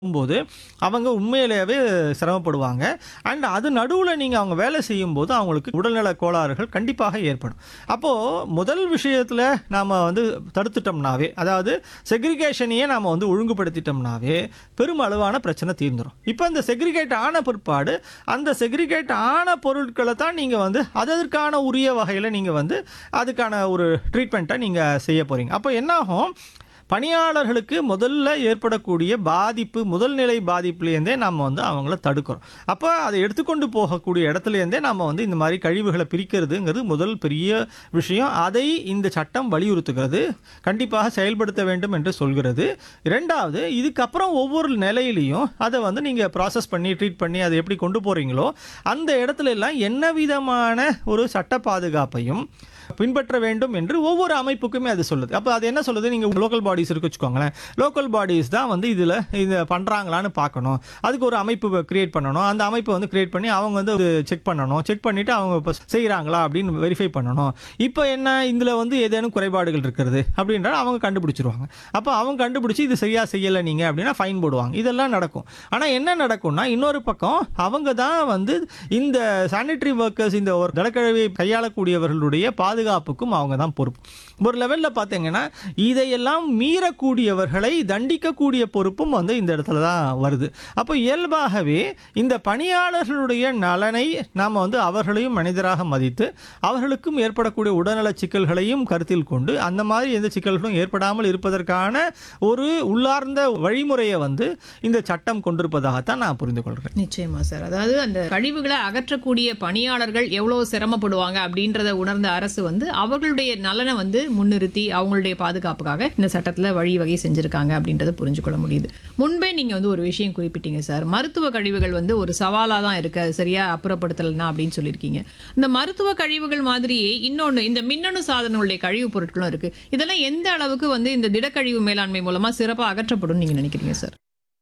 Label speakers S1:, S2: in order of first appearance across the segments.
S1: போது அவங்க உண்மையிலேயே சிரமப்படுவாங்க அண்ட் அது நடுவில் நீங்கள் அவங்க வேலை செய்யும்போது அவங்களுக்கு உடல்நல கோளாறுகள் கண்டிப்பாக ஏற்படும் அப்போது முதல் விஷயத்தில் நாம் வந்து தடுத்துட்டோம்னாவே அதாவது செக்ரிகேஷனையே நாம் வந்து ஒழுங்குபடுத்திட்டோம்னாவே பெருமளவான பிரச்சனை தீர்ந்துடும் இப்போ இந்த செக்ரிகேட் ஆன பிற்பாடு அந்த செக்ரிகேட் ஆன பொருட்களை தான் நீங்கள் வந்து அதற்கான உரிய வகையில் நீங்கள் வந்து அதுக்கான ஒரு ட்ரீட்மெண்ட்டை நீங்கள் செய்ய போகிறீங்க அப்போ என்னாகும் பணியாளர்களுக்கு முதல்ல ஏற்படக்கூடிய பாதிப்பு முதல் நிலை பாதிப்புலேருந்தே நம்ம வந்து அவங்கள தடுக்கிறோம் அப்போ அதை எடுத்துக்கொண்டு போகக்கூடிய இடத்துலேருந்தே நம்ம வந்து இந்த மாதிரி கழிவுகளை பிரிக்கிறதுங்கிறது முதல் பெரிய விஷயம் அதை இந்த சட்டம் வலியுறுத்துகிறது கண்டிப்பாக செயல்படுத்த வேண்டும் என்று சொல்கிறது இரண்டாவது இதுக்கப்புறம் ஒவ்வொரு நிலையிலையும் அதை வந்து நீங்கள் ப்ராசஸ் பண்ணி ட்ரீட் பண்ணி அதை எப்படி கொண்டு போகிறீங்களோ அந்த இடத்துல எல்லாம் என்ன விதமான ஒரு சட்ட பாதுகாப்பையும் பின்பற்ற வேண்டும் என்று ஒவ்வொரு அமைப்புக்குமே அது சொல்லுது அப்போ அது என்ன சொல்லுது நீங்கள் லோக்கல் பாடிஸ் இருக்கு வச்சுக்கோங்களேன் லோக்கல் பாடிஸ் தான் வந்து இதில் இதை பண்ணுறாங்களான்னு பார்க்கணும் அதுக்கு ஒரு அமைப்பு கிரியேட் பண்ணணும் அந்த அமைப்பை வந்து கிரியேட் பண்ணி அவங்க வந்து செக் பண்ணணும் செக் பண்ணிவிட்டு அவங்க இப்போ செய்கிறாங்களா அப்படின்னு வெரிஃபை பண்ணணும் இப்போ என்ன இதில் வந்து ஏதேனும் குறைபாடுகள் இருக்கிறது அப்படின்றா அவங்க கண்டுபிடிச்சிருவாங்க அப்போ அவங்க கண்டுபிடிச்சி இது சரியா செய்யலை நீங்கள் அப்படின்னா ஃபைன் போடுவாங்க இதெல்லாம் நடக்கும் ஆனால் என்ன நடக்கும்னா இன்னொரு பக்கம் அவங்க தான் வந்து இந்த சானிட்டரி ஒர்க்கர்ஸ் இந்த ஒரு திடக்கழிவை கையாளக்கூடியவர்களுடைய பாதுகாப்புக்கும் அவங்க தான் பொறுப்பு ஒரு லெவலில் பார்த்தீங்கன்னா இதையெல்லாம் மீறக்கூடியவர்களை தண்டிக்கக்கூடிய பொறுப்பும் வந்து இந்த இடத்துல தான் வருது அப்போ இயல்பாகவே இந்த பணியாளர்களுடைய நலனை நாம் வந்து அவர்களையும் மனிதராக மதித்து அவர்களுக்கும் ஏற்படக்கூடிய உடல்நல சிக்கல்களையும் கருத்தில் கொண்டு அந்த மாதிரி எந்த சிக்கல்களும் ஏற்படாமல் இருப்பதற்கான ஒரு உள்ளார்ந்த வழிமுறையை வந்து இந்த சட்டம் கொண்டிருப்பதாகத்தான் நான் புரிந்து கொள்கிறேன்
S2: நிச்சயமா சார் அதாவது அந்த கழிவுகளை அகற்றக்கூடிய பணியாளர்கள் எவ்வளவு சிரமப்படுவாங்க அப்படின்றத உணர்ந்த அரசு வந்து அவர்களுடைய நலனை வந்து முன்னிறுத்தி அவங்களுடைய பாதுகாப்புக்காக இந்த சட்டத்துல வழிவகை செஞ்சிருக்காங்க அப்படின்றத புரிஞ்சுக்கொள்ள முடியுது முன்பே நீங்க வந்து ஒரு விஷயம் குறிப்பிட்டீங்க சார் மருத்துவ கழிவுகள் வந்து ஒரு சவாலா தான் இருக்கு அது சரியா அப்புறப்படுத்தலைன்னா அப்படின்னு சொல்லியிருக்கீங்க இந்த மருத்துவ கழிவுகள் மாதிரியே இன்னொன்னு இந்த மின்னணு சாதனங்களுடைய கழிவுப் பொருட்களும் இருக்கு இதெல்லாம் எந்த அளவுக்கு வந்து இந்த திடக்கழிவு மேலாண்மை மூலமா சிறப்பா அகற்றப்படும் நீங்க நினைக்கிறீங்க சார்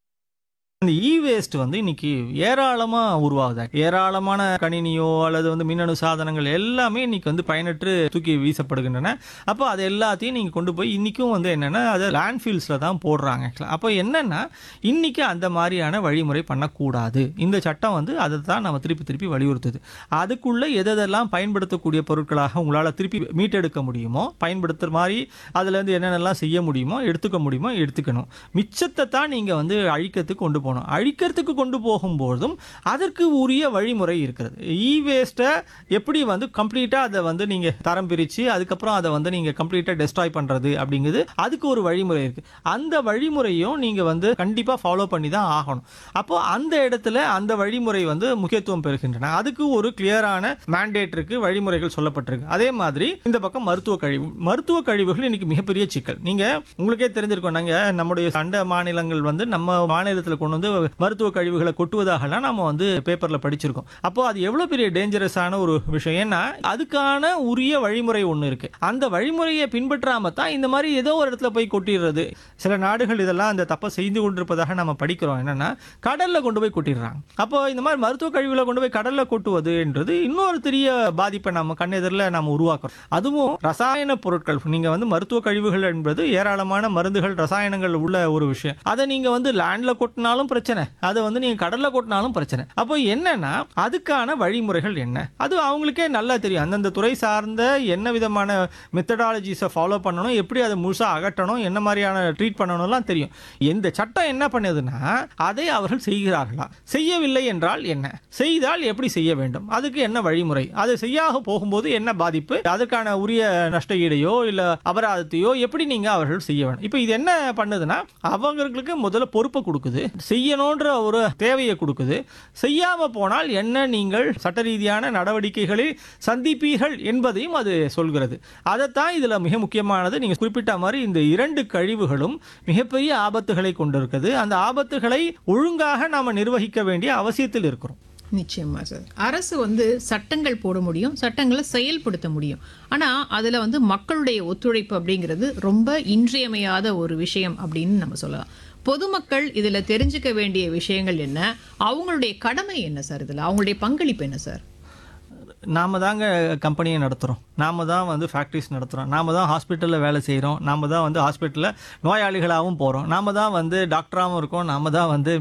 S1: இந்த இ வேஸ்ட் வந்து இன்னைக்கு ஏராளமாக உருவாகுது ஏராளமான கணினியோ அல்லது வந்து மின்னணு சாதனங்கள் எல்லாமே இன்னைக்கு வந்து பயனற்று தூக்கி வீசப்படுகின்றன அப்போ அது எல்லாத்தையும் நீங்கள் கொண்டு போய் இன்றைக்கும் வந்து என்னென்னா அதை லேண்ட்ஃபீல்ஸில் தான் போடுறாங்க actually. அப்போ என்னென்னா இன்றைக்கி அந்த மாதிரியான வழிமுறை பண்ணக்கூடாது இந்த சட்டம் வந்து அதை தான் நம்ம திருப்பி திருப்பி வலியுறுத்துது அதுக்குள்ளே எதெல்லாம் பயன்படுத்தக்கூடிய பொருட்களாக உங்களால் திருப்பி மீட்டெடுக்க முடியுமோ பயன்படுத்துகிற மாதிரி அதுலேருந்து என்னென்னலாம் செய்ய முடியுமோ எடுத்துக்க முடியுமோ எடுத்துக்கணும் மிச்சத்தை தான் நீங்கள் வந்து அழிக்கிறதுக்கு கொண்டு போகணும் அழிக்கிறதுக்கு கொண்டு போகும்போதும் அதற்கு உரிய வழிமுறை இருக்கிறது இ வேஸ்ட்டை எப்படி வந்து கம்ப்ளீட்டாக அதை வந்து நீங்கள் தரம் பிரித்து அதுக்கப்புறம் அதை வந்து நீங்கள் கம்ப்ளீட்டாக டெஸ்ட்ராய் பண்ணுறது அப்படிங்கிறது அதுக்கு ஒரு வழிமுறை இருக்குது அந்த வழிமுறையும் நீங்கள் வந்து கண்டிப்பாக ஃபாலோ பண்ணி தான் ஆகணும் அப்போது அந்த இடத்துல அந்த வழிமுறை வந்து முக்கியத்துவம் பெறுகின்றன அதுக்கு ஒரு கிளியரான மேண்டேட் இருக்கு வழிமுறைகள் சொல்லப்பட்டிருக்கு அதே மாதிரி இந்த பக்கம் மருத்துவ கழிவு மருத்துவ கழிவுகள் இன்னைக்கு மிகப்பெரிய சிக்கல் நீங்க உங்களுக்கே தெரிஞ்சிருக்கோம் நாங்க நம்முடைய சண்ட மாநிலங்கள் வந்து நம்ம மாநிலத்தில் கொண்டு வந்து மருத்துவ கழிவுகளை கொட்டுவதாகலாம் நம்ம வந்து பேப்பர்ல படிச்சிருக்கோம் அப்போ அது எவ்வளவு பெரிய டேஞ்சரஸான ஒரு விஷயம் ஏன்னா அதுக்கான உரிய வழிமுறை ஒன்று இருக்கு அந்த வழிமுறையை பின்பற்றாம தான் இந்த மாதிரி ஏதோ ஒரு இடத்துல போய் கொட்டிடுறது சில நாடுகள் இதெல்லாம் அந்த தப்பை செய்து கொண்டிருப்பதாக நம்ம படிக்கிறோம் என்னன்னா கடல்ல கொண்டு போய் கொட்டிடுறாங்க அப்போ இந்த மாதிரி மருத்துவ கழிவுகளை கொண்டு போய் கடல்ல கொட்டுவது என்றது இன்னொரு பெரிய பாதிப்பை நம்ம கண்ணெதிரில் நம்ம உருவாக்குறோம் அதுவும் ரசாயன பொருட்கள் நீங்க வந்து மருத்துவ கழிவுகள் என்பது ஏராளமான மருந்துகள் ரசாயனங்கள் உள்ள ஒரு விஷயம் அதை நீங்க வந்து லேண்ட்ல கொட்டினாலும் பிரச்சனை அதை வந்து நீங்க கடல்ல கொட்டினாலும் பிரச்சனை அப்போ என்னன்னா அதுக்கான வழிமுறைகள் என்ன அது அவங்களுக்கே நல்லா தெரியும் அந்தந்த துறை சார்ந்த என்ன விதமான மெத்தடாலஜிஸை ஃபாலோ பண்ணணும் எப்படி அதை முழுசா அகற்றணும் என்ன மாதிரியான ட்ரீட் பண்ணணும்லாம் தெரியும் இந்த சட்டம் என்ன பண்ணுதுன்னா அதை அவர்கள் செய்கிறார்களா செய்யவில்லை என்றால் என்ன செய்தால் எப்படி செய்ய வேண்டும் அதுக்கு என்ன வழிமுறை அது செய்யாக போகும்போது என்ன பாதிப்பு அதற்கான உரிய நஷ்ட ஈடையோ இல்ல அபராதத்தையோ எப்படி நீங்க அவர்கள் செய்ய வேண்டும் இப்போ இது என்ன பண்ணுதுன்னா அவங்களுக்கு முதல்ல பொறுப்பை கொடுக்குது செய்யணுன்ற ஒரு தேவையை கொடுக்குது செய்யாம போனால் என்ன நீங்கள் சட்ட ரீதியான நடவடிக்கைகளை சந்திப்பீர்கள் என்பதையும் அது சொல்கிறது அதைத்தான் இதுல மிக முக்கியமானது நீங்க குறிப்பிட்ட மாதிரி இந்த இரண்டு கழிவுகளும் மிகப்பெரிய ஆபத்துகளை கொண்டிருக்குது அந்த ஆபத்துகளை ஒழுங்காக நாம நிர்வகிக்க வேண்டிய அவசியத்தில் இருக்கிறோம்
S2: நிச்சயமா சார் அரசு வந்து சட்டங்கள் போட முடியும் சட்டங்களை செயல்படுத்த முடியும் ஆனா அதுல வந்து மக்களுடைய ஒத்துழைப்பு அப்படிங்கிறது ரொம்ப இன்றியமையாத ஒரு விஷயம் அப்படின்னு நம்ம சொல்லலாம் பொதுமக்கள் இதுல தெரிஞ்சுக்க வேண்டிய விஷயங்கள் என்ன அவங்களுடைய கடமை என்ன சார் இதுல அவங்களுடைய பங்களிப்பு என்ன சார்
S1: நாம தாங்க கம்பெனியை நடத்துகிறோம் நாம தான் வந்து ஃபேக்ட்ரிஸ் நடத்துகிறோம் நாம தான் ஹாஸ்பிட்டலில் வேலை செய்கிறோம் நாம தான் வந்து ஹாஸ்பிட்டலில் நோயாளிகளாகவும் போகிறோம் நாம தான் வந்து டாக்டராகவும் இருக்கோம் நாம தான் வந்து